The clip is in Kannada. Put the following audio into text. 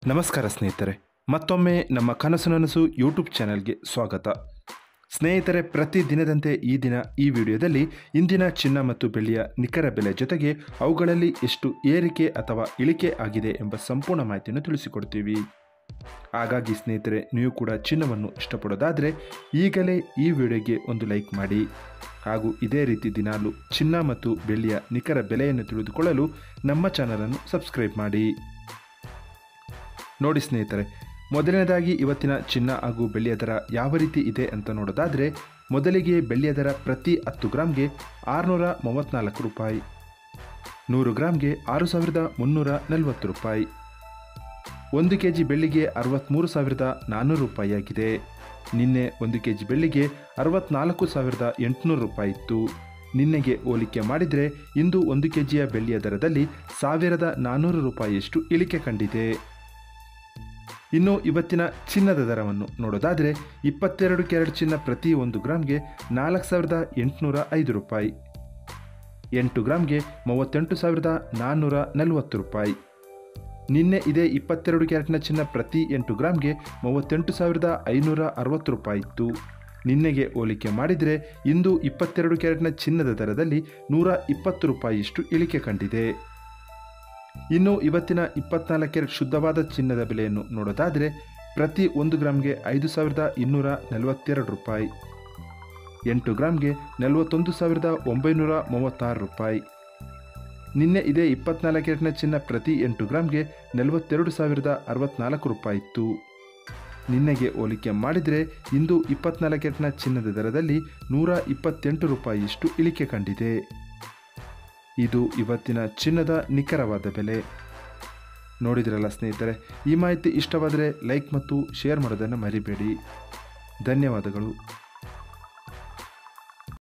ನಮಸ್ಕಾರ ಸ್ನೇಹಿತರೆ ಮತ್ತೊಮ್ಮೆ ನಮ್ಮ ಕನಸು ನನಸು ಯೂಟ್ಯೂಬ್ ಚಾನೆಲ್ಗೆ ಸ್ವಾಗತ ಸ್ನೇಹಿತರೆ ಪ್ರತಿ ದಿನದಂತೆ ಈ ದಿನ ಈ ವಿಡಿಯೋದಲ್ಲಿ ಇಂದಿನ ಚಿನ್ನ ಮತ್ತು ಬೆಳ್ಳಿಯ ನಿಖರ ಬೆಲೆ ಜೊತೆಗೆ ಅವುಗಳಲ್ಲಿ ಎಷ್ಟು ಏರಿಕೆ ಅಥವಾ ಇಳಿಕೆ ಆಗಿದೆ ಎಂಬ ಸಂಪೂರ್ಣ ಮಾಹಿತಿಯನ್ನು ತಿಳಿಸಿಕೊಡ್ತೀವಿ ಹಾಗಾಗಿ ಸ್ನೇಹಿತರೆ ನೀವು ಕೂಡ ಚಿನ್ನವನ್ನು ಇಷ್ಟಪಡೋದಾದರೆ ಈಗಲೇ ಈ ವಿಡಿಯೋಗೆ ಒಂದು ಲೈಕ್ ಮಾಡಿ ಹಾಗೂ ಇದೇ ರೀತಿ ದಿನಾಲು ಚಿನ್ನ ಮತ್ತು ಬೆಳ್ಳಿಯ ನಿಖರ ಬೆಲೆಯನ್ನು ತಿಳಿದುಕೊಳ್ಳಲು ನಮ್ಮ ಚಾನಲನ್ನು ಸಬ್ಸ್ಕ್ರೈಬ್ ಮಾಡಿ ನೋಡಿ ಸ್ನೇಹಿತರೆ ಮೊದಲನೇದಾಗಿ ಇವತ್ತಿನ ಚಿನ್ನ ಹಾಗೂ ಬೆಳ್ಳಿಯ ದರ ಯಾವ ರೀತಿ ಇದೆ ಅಂತ ನೋಡೋದಾದರೆ ಮೊದಲಿಗೆ ಬೆಳ್ಳಿಯ ದರ ಪ್ರತಿ ಹತ್ತು ಗ್ರಾಮ್ಗೆ ಆರುನೂರ ಮೂವತ್ತ್ನಾಲ್ಕು ರೂಪಾಯಿ ನೂರು ಗ್ರಾಮ್ಗೆ ಆರು ಸಾವಿರದ ಮುನ್ನೂರ ನಲವತ್ತು ರೂಪಾಯಿ ಒಂದು ಕೆ ಜಿ ಬೆಳ್ಳಿಗೆ ಅರವತ್ತ್ಮೂರು ಸಾವಿರದ ನಾನ್ನೂರು ರೂಪಾಯಿಯಾಗಿದೆ ನಿನ್ನೆ ಒಂದು ಕೆ ಜಿ ಬೆಳ್ಳಿಗೆ ಅರವತ್ನಾಲ್ಕು ಸಾವಿರದ ಎಂಟುನೂರು ರೂಪಾಯಿ ಇತ್ತು ನಿನ್ನೆಗೆ ಹೋಲಿಕೆ ಮಾಡಿದರೆ ಇಂದು ಒಂದು ಕೆ ಜಿಯ ಬೆಳ್ಳಿಯ ದರದಲ್ಲಿ ಸಾವಿರದ ನಾನ್ನೂರು ರೂಪಾಯಿಯಷ್ಟು ಇಳಿಕೆ ಕಂಡಿದೆ ಇನ್ನು ಇವತ್ತಿನ ಚಿನ್ನದ ದರವನ್ನು ನೋಡೋದಾದರೆ ಇಪ್ಪತ್ತೆರಡು ಕ್ಯಾರೆಟ್ ಚಿನ್ನ ಪ್ರತಿ ಒಂದು ಗ್ರಾಮ್ಗೆ ನಾಲ್ಕು ಸಾವಿರದ ಎಂಟುನೂರ ಐದು ರೂಪಾಯಿ ಎಂಟು ಗ್ರಾಮ್ಗೆ ಮೂವತ್ತೆಂಟು ಸಾವಿರದ ನಾನ್ನೂರ ನಲವತ್ತು ರೂಪಾಯಿ ನಿನ್ನೆ ಇದೇ ಇಪ್ಪತ್ತೆರಡು ಕ್ಯಾರೆಟ್ನ ಚಿನ್ನ ಪ್ರತಿ ಎಂಟು ಗ್ರಾಮ್ಗೆ ಮೂವತ್ತೆಂಟು ಸಾವಿರದ ಐನೂರ ಅರವತ್ತು ರೂಪಾಯಿ ಇತ್ತು ನಿನ್ನೆಗೆ ಹೋಲಿಕೆ ಮಾಡಿದರೆ ಇಂದು ಇಪ್ಪತ್ತೆರಡು ಕ್ಯಾರೆಟ್ನ ಚಿನ್ನದ ದರದಲ್ಲಿ ನೂರ ಇಪ್ಪತ್ತು ರೂಪಾಯಿಯಷ್ಟು ಇಳಿಕೆ ಕಂಡಿದೆ ಇನ್ನು ಇವತ್ತಿನ ಇಪ್ಪತ್ನಾಲ್ಕು ಕ್ಯಾರೆಟ್ ಶುದ್ಧವಾದ ಚಿನ್ನದ ಬೆಲೆಯನ್ನು ನೋಡೋದಾದರೆ ಪ್ರತಿ ಒಂದು ಗ್ರಾಮ್ಗೆ ಐದು ಸಾವಿರದ ಇನ್ನೂರ ನಲವತ್ತೆರಡು ರೂಪಾಯಿ ಎಂಟು ಗ್ರಾಮ್ಗೆ ನಲವತ್ತೊಂದು ಸಾವಿರದ ಒಂಬೈನೂರ ಮೂವತ್ತಾರು ರೂಪಾಯಿ ನಿನ್ನೆ ಇದೇ ಇಪ್ಪತ್ನಾಲ್ಕು ಕ್ಯಾರೆಟ್ನ ಚಿನ್ನ ಪ್ರತಿ ಎಂಟು ಗ್ರಾಮ್ಗೆ ನಲವತ್ತೆರಡು ಸಾವಿರದ ಅರವತ್ನಾಲ್ಕು ರೂಪಾಯಿ ಇತ್ತು ನಿನ್ನೆಗೆ ಹೋಲಿಕೆ ಮಾಡಿದರೆ ಇಂದು ಇಪ್ಪತ್ನಾಲ್ಕು ಕ್ಯಾರೆಟ್ನ ಚಿನ್ನದ ದರದಲ್ಲಿ ನೂರ ಇಪ್ಪತ್ತೆಂಟು ರೂಪಾಯಿಯಷ್ಟು ಇಳಿಕೆ ಕಂಡಿದೆ ಇದು ಇವತ್ತಿನ ಚಿನ್ನದ ನಿಖರವಾದ ಬೆಲೆ ನೋಡಿದ್ರಲ್ಲ ಸ್ನೇಹಿತರೆ ಈ ಮಾಹಿತಿ ಇಷ್ಟವಾದರೆ ಲೈಕ್ ಮತ್ತು ಶೇರ್ ಮಾಡೋದನ್ನು ಮರಿಬೇಡಿ ಧನ್ಯವಾದಗಳು